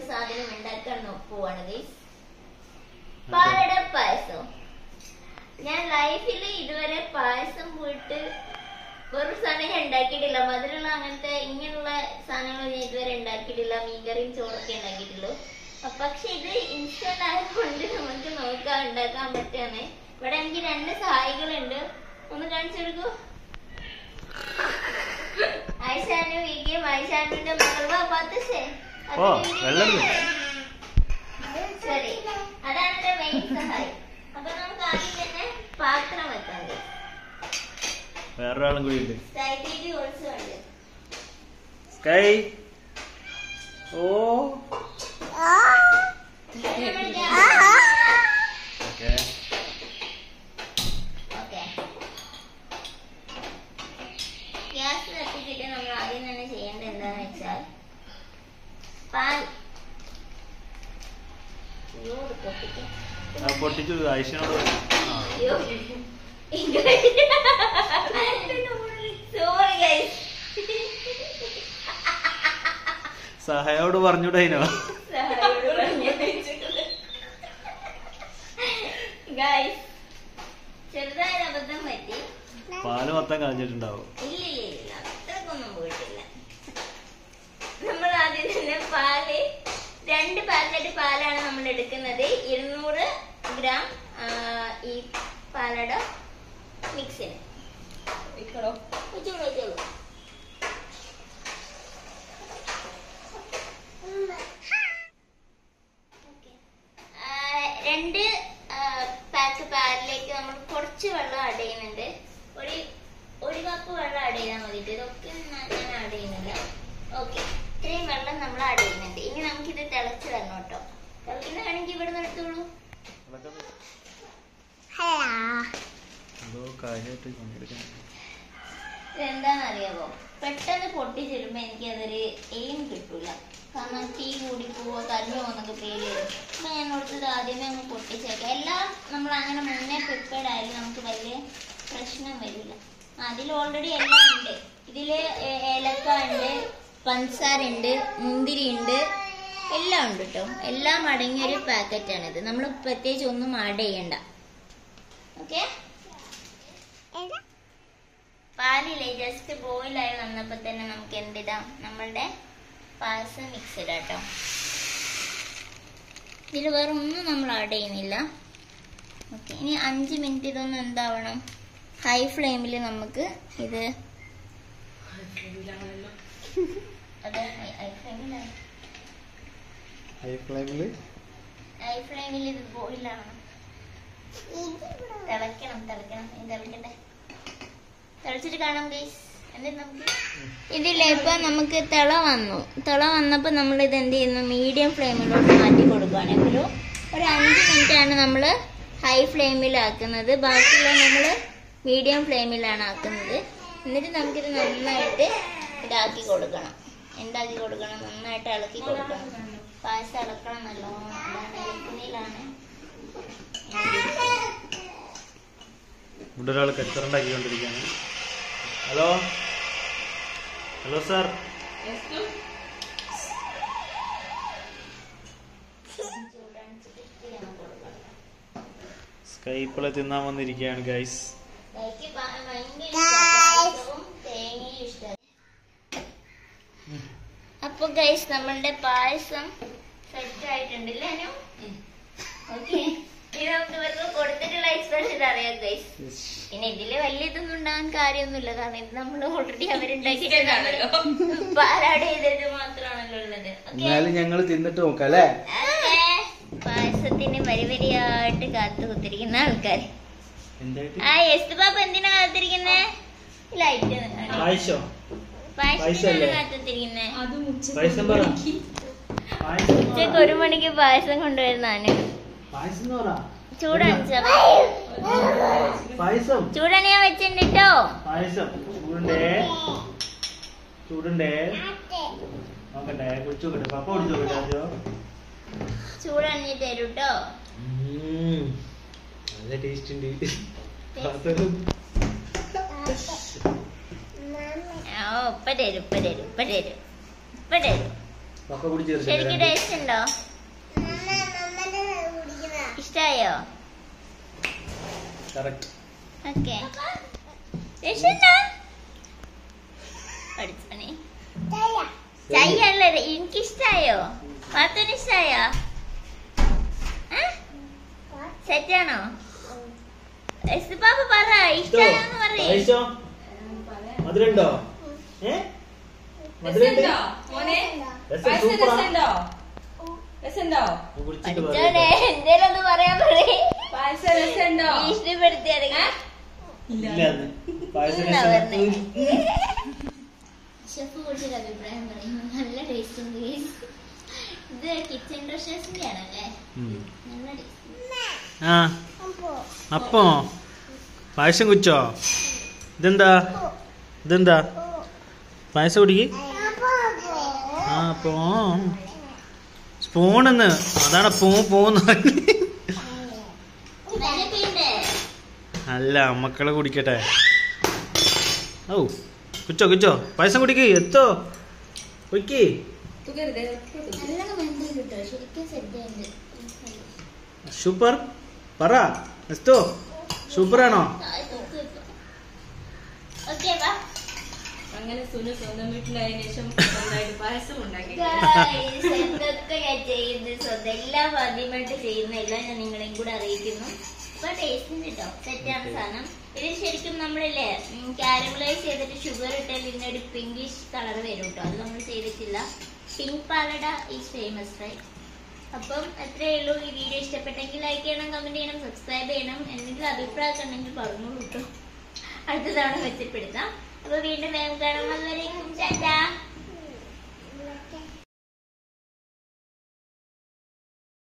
സാധനം ഉണ്ടാക്കാൻ നോ- പോവാണ് ഗൈസ് പാലട പായസം ഞാൻ ലൈഫിൽ ഇതുവരെ പായസം പോയിട്ട് ഒരു സാധനം ഞാൻ ഉണ്ടാക്കിയിട്ടില്ല മധുരമുള്ള അങ്ങനത്തെ ഇങ്ങനെയുള്ള സാധനങ്ങൾ ഞാൻ ഇതുവരെ ഉണ്ടാക്കിയിട്ടില്ല മീൻകറിയും ചോറൊക്കെ ഉണ്ടാക്കിയിട്ടുള്ളൂ അ- പക്ഷെ ഇത് ഇൻസ്റ്റന്റ് ആയതുകൊണ്ട് നമുക്ക് നോക്കാം ഉണ്ടാക്കാൻ പറ്റുകയാണ് ഇവിടെ എനിക്ക് രണ്ട് സഹായികളുണ്ട് ഒന്ന് കാണിച്ചു കൊടുക്കൂ ആയിഷാനു വീക്കിയും ആയിഷാനുവിന്റെ മകൾ പത്തശ്ശേ ഓ, വെള്ളം എടുക്ക്. ശരി അതാണ് എന്റെ മെയിൻ സഹായം അപ്പൊ നമുക്ക് ആദ്യം തന്നെ പാത്രം വെക്കാം വേറൊരാളും കൂടി ഉണ്ട് സൈഡിലേക്ക് കുറച്ച് ഉണ്ട് Sky oh okay okay gas കത്തിച്ചിട്ട് നമ്മൾ ആദ്യം തന്നെ ചെയ്യേണ്ടത് എന്താന്ന് വെച്ചാൽ പാൽ അയ്യോ, ഇത് പൊട്ടിക്കാം. പൊട്ടിച്ചു ആയിഷനോട് ആ. അയ്യോ. Sorry, guys. സഹായോട് പറഞ്ഞൂടായിനോ സഹായിയോട് പറഞ്ഞു. Guys, ചെറുതായൊരു അബദ്ധം പറ്റി പാല് മൊത്തം കളഞ്ഞിട്ടുണ്ടാവും ഇല്ല ഇല്ല ഇല്ല അത്രക്കൊന്നും പോയിട്ടില്ല നമ്മൾ ആദ്യം തന്നെ പാല് രണ്ട് പാക്കറ്റ് പാലാണ് നമ്മൾ എടുക്കുന്നത് ഇരുന്നൂറ് ഗ്രാം ആ, ഈ പാലട മിക്സിന് വെച്ചോളൂ വെച്ചോളൂ ആ, രണ്ട് പാക്ക് പാലിലേക്ക് നമ്മൾ കുറച്ച് വെള്ളം ആഡ് ചെയ്യുന്നുണ്ട് ഒരു ഒരു കപ്പ് വെള്ളം ആഡ് ചെയ്താൽ മതി ഇതൊക്കെ ഞാൻ ഞാൻ ആഡ് ചെയ്യുന്നില്ല ഓക്കെ ഇത്രയും വെള്ളം നമ്മൾ ആഡ് ചെയ്യുന്നുണ്ട് ഇനി നമുക്കിത് തിളച്ച് തരണം കേട്ടോ തിളക്കുന്ന വേണമെങ്കിൽ ഇവിടെ നിന്ന് എടുത്തോളൂ എന്തോ കാര്യമായിട്ട് പങ്കെടുക്കണം ഇതെന്താണെന്നറിയാമോ പെട്ടെന്ന് പൊട്ടിച്ചിടുമ്പോ എനിക്ക് അതൊരു എയിം കിട്ടൂല കാരണം തീ കൂടി പോവോ കരിഞ്ഞു പോകുന്നൊക്കെ പേടി വരും അപ്പൊ ഞാൻ ഓർത്തത് ആദ്യമേ അങ്ങ് പൊട്ടിച്ചേക്കാം എല്ലാം നമ്മൾ അങ്ങനെ മുന്നേ പ്രിപ്പയർഡ് ആയാലും നമുക്ക് വലിയ പ്രശ്നം വരില്ല അതിൽ ഓൾറെഡി എല്ലാം ഉണ്ട് ഇതില് ഏ- ഏലക്ക ഉണ്ട് പഞ്ചസാര ഉണ്ട് മുന്തിരി ഉണ്ട് എല്ലാം ഉണ്ട് കേട്ടോ എല്ലാം അടങ്ങിയ ഒരു പാക്കറ്റാണിത് നമ്മൾ പ്രത്യേകിച്ച് ഒന്നും ആഡ് ചെയ്യണ്ട ഓക്കെ പാലില്ലേ ജസ്റ്റ് ബോയിലായി വന്നപ്പോ തന്നെ നമുക്ക് എന്തിടാം നമ്മളുടെ പായസം മിക്സ് ഇടാം കേട്ടോ ഇതിൽ വേറെ ഒന്നും നമ്മൾ ആഡ് ചെയ്യുന്നില്ല ഓക്കെ ഇനി അഞ്ച് മിനിറ്റ് ഇതൊന്ന് എന്താവണം ഹൈ ഫ്ലെയിമിൽ നമുക്ക് ഇത് അതെ ഹൈ ഫ്ലെയിമിലാണ് ഹൈ ഫ്ലെയിമില് ഹൈ ഫ്ലെയിമിൽ ഇത് ബോയിലാണ് തിളക്കണം തിളക്കണം ഇനി തിളക്കട്ടെ തിളച്ചിട്ട് കാണാം ഗൈസ് എന്നിട്ട് നമുക്ക് ഇതില്ലേ ഇപ്പൊ നമുക്ക് തിള വന്നു തിള വന്നപ്പോ നമ്മൾ ഇത് എന്ത് ചെയ്യുന്നു മീഡിയം ഫ്ലെയിമിലോട്ട് മാറ്റി കൊടുക്കുകയാണ് ഒരു ഒരു അഞ്ച് മിനിറ്റ് ആണ് നമ്മൾ ഹൈ ഫ്ലെയിമിലാക്കുന്നത് ബാക്കിയുള്ള നമ്മൾ മീഡിയം ഫ്ലെയിമിലാണ് ആക്കുന്നത് എന്നിട്ട് നമുക്കിത് നന്നായിട്ട് ഇതാക്കി കൊടുക്കണം എന്താക്കി കൊടുക്കണം നന്നായിട്ട് ഇളക്കി കൊടുക്കണം പായസം ഇളക്കണം നല്ലോണം അതാണ് ഇളക്കുന്നതിലാണ് ഇവിടെ ഒരാൾ കച്ചറുണ്ടാക്കിക്കൊണ്ടിരിക്കുകയാണ് ഹലോ ഹലോ സാർ സ്കൈ ഇപ്പോഴെ തിന്നാൻ വന്നിരിക്കുകയാണ് ഗൈസ് എനിക്ക് ഭ- ഭയങ്കര പായസവും തേങ്ങയും ഇഷ്ടമായി അപ്പൊ ഗൈസ് നമ്മളുടെ പായസം സെറ്റ് ആയിട്ടുണ്ട് അല്ലേ അനു ഓക്കെ ഇത് നമുക്ക് ഇവർക്ക് കൊടുത്തിട്ടുള്ള എക്സ്പ്രഷൻ അറിയാം ഗൈസ് പിന്നെ ഇതില് വലിയ ഇതൊന്നും ഉണ്ടാകാൻ കാര്യമൊന്നുമില്ല കാരണം ഇത് നമ്മൾ ഓൾറെഡി അവരുണ്ടാക്കിയിട്ട് പാലാട് ചെയ്തിട്ട് മാത്രമാണല്ലോ ഉള്ളത് ഓക്കെ എന്നാലും ഞങ്ങൾ തിന്നിട്ട് നോക്കാം അല്ലേ ഓക്കേ. പായസത്തിന് വരി വരിയായിട്ട് കാത്തു കുത്തിരിക്കുന്ന ആൾക്കാർ എന്തായിട്ട് ആ എസ് പാപ്പ എന്തിനാ കാത്തിരിക്കുന്നേ ലൈറ്റ് പായസോ പായസത്തിനാണ് പായസമല്ലേ? കാത്തിരിക്കുന്നേ പായസം പറ പായസം പറ. ഉച്ചക്ക് ഒരു മണിക്ക് പായസം കൊണ്ടുവരുന്നാണ് പായസം എന്ന് പറ ചൂടണിച്ച പായസം ചൂടണിയാ വെച്ചിട്ടുണ്ട് കേട്ടോ പായസം ചൂടുണ്ടേ ചൂടുണ്ടേ നോക്കട്ടെ കുടിച്ചു നോക്കട്ടെ പപ്പ കുടിച്ചു നോക്കട്ടെ ആദ്യം ചൂടണി തരൂ കേട്ടോ ഉം. നല്ല ടേസ്റ്റ് ഉണ്ട് പാത്രം. ഓ ഇപ്പൊ തരും ഇപ്പൊ തരും ഇപ്പൊ തരും ഇപ്പൊ തരും പപ്പ കുടിച്ച് ശരിക്കും ടേസ്റ്റ് ഉണ്ടോ ഇഷ്ടായോ കറക്റ്റ് ഓക്കെ ടേസ്റ്റ് ഉണ്ടോ പഠിച്ചോനെ ചായ അല്ല എനിക്ക് ഇഷ്ടായോ പാത്തുന് ഇഷ്ടായോ സെറ്റാണോ പാപ്പ പറ ഇഷ്ടായോന്ന് പറയേ കഴിച്ചോ മധുരണ്ടോ ഏ മധുരണ്ട് രസമുണ്ടോ മോനെ രസം പായസം സൂപ്പറാ രസമുണ്ടോ രസമുണ്ടോ കുടിച്ചിട്ട് പഠിച്ചോനെ പറയാം എന്തേലും ഒന്ന് പറയാൻ പറയേ പായസം രസമുണ്ടോ ഭീഷണിപ്പെടുത്തിയാണെങ്കിൽ ഇല്ല അന്ന് പായസം എന്നാ രസം. പറഞ്ഞേ? ഷെഫ് കുറിച്ചൊരു അഭിപ്രായം പറയും നല്ല ടേസ്റ്റ് ഉണ്ട് guys. ഇത് കിച്ചൺ ഡ്രഷേഴ്സിന്റെ ആണല്ലേ ഉം. നല്ല ടേസ്റ്റ് ആ അപ്പോ പായസം കുച്ചോ ഇതെന്താ ഇതെന്താ പായസം കുടിക്ക് ആ പോ സ്പൂണെന്ന് അതാണ് പൂ പോന്ന് അല്ല മക്കളെ കുടിക്കട്ടെ ഓ കുച്ചോ കുച്ചോ പായസം കുടിക്ക് എത്തോ കുടിക്ക് തുകരുതേ നല്ലോണം വെന്ത് കിട്ടോ ശരിക്കും സെറ്റ് ഉണ്ട് സൂപ്പർ പറ എത്തോ സൂപ്പറാണോ ഓക്കെ ബാ അങ്ങനെ സുനു സ്വന്തം വീട്ടിലായതിനു ശേഷം സ്വന്തമായിട്ട് പായസം ഉണ്ടാക്കി Guys, എന്തൊക്കെ ഞാൻ ചെയ്യുന്നത് സ്വന്തം എല്ലാം ആദ്യമായിട്ട് ചെയ്യുന്ന എല്ലാം ഞാൻ നിങ്ങളെയും കൂടെ അറിയിക്കുന്നു അപ്പൊ ടേസ്റ്റ് കേട്ടോ സെറ്റാണ് സാധനം ഇത് ശരിക്കും നമ്മളില്ലേ കാരമലൈസ് ചെയ്തിട്ട് ഷുഗർ ഇട്ടാൽ ഇതിന്റെ ഒരു പിങ്കിഷ് കളർ വരും കേട്ടോ അത് നമ്മൾ ചെയ്തിട്ടില്ല pink palada is famous right അപ്പം അത്രയേ ഉള്ളൂ ഈ വീഡിയോ ഇഷ്ടപ്പെട്ടെങ്കിൽ ലൈക്ക് ചെയ്യണം കമന്റ് ചെയ്യണം സബ്സ്ക്രൈബ് ചെയ്യണം എന്തെങ്കിലും അഭിപ്രായമൊക്കെ ഉണ്ടെങ്കിൽ പറഞ്ഞോളൂ കേട്ടോ അടുത്ത തവണ മെച്ചപ്പെടുത്താം അപ്പൊ വീണ്ടും വേഗം കാണാം അതുവരേക്കും ചേട്ടാ